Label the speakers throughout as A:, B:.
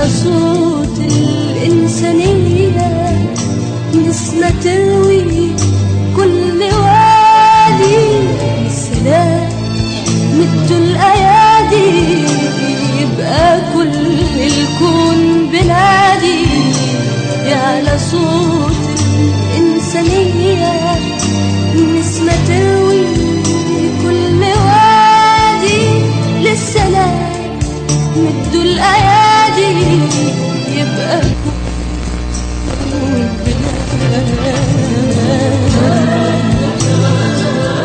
A: صوت الإنسانية نسمة تروي كل وادي السلام مدوا الأيادي يبقى كل الكون بلادي يعلى صوت الإنسانية نسمة تروي كل وادي للسلام مدوا الأيادي يبقى كل بلاد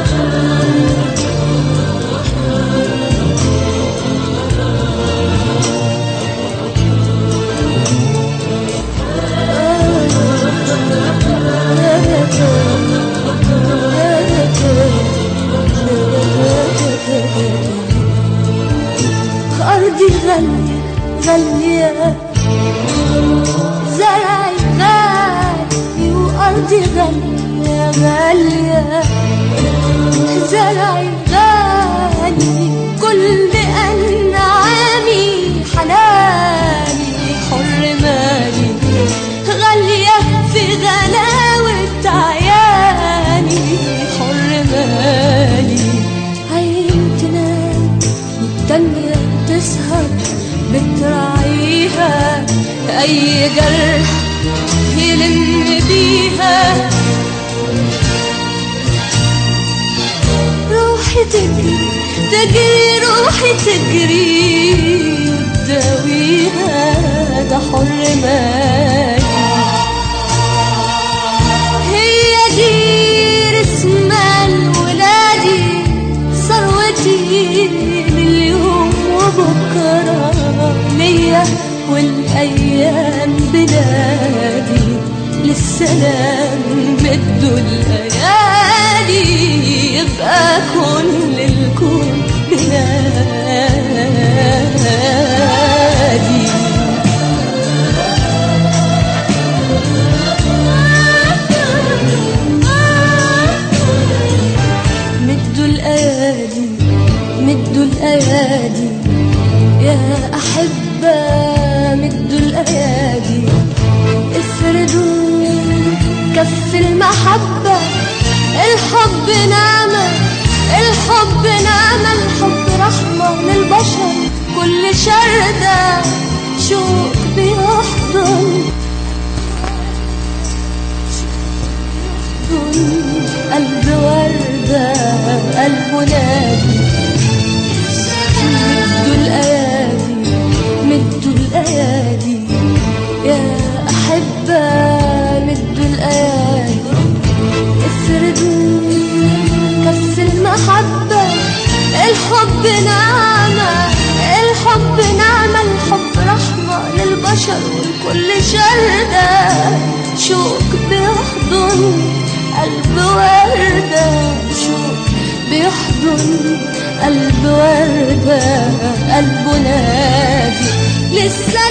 A: أرضي غالية غالية زرعي غالي وأرضي غالية غالية زرعي غالي كل أنعامي حناني حر مالي غالية في غلاوة عياني حر مالي عين تنام والتانية تسهر بتراعيها أي جرح يلم بيها روحي تجري تجري روحي تجري تداويها ده حر مالي هي دي رسم الولادي ثروتي لليوم وبكرة ليا والأيام بلادي للسلام مدوا الأيادي يبقى كل الكون بلادي مدوا الأيادي مدوا الأيادي يا أحبة مدوا الأيادي افردوا كف المحبة الحب نعمة الحب نعمة الحب رحمة للبشر كل شردة شوق بيحضن قلب وردة قلب نادي مدوا الأيادي مدوا الأيادي يا أحبة مدوا الأيادي افردوا كف المحبة الحب نعمة الحب نعمة الحب رحمة للبشر والكل شردة شوق بيحضن قلب وردة شوق بيحضن قلب وردة قلبه نادي لسه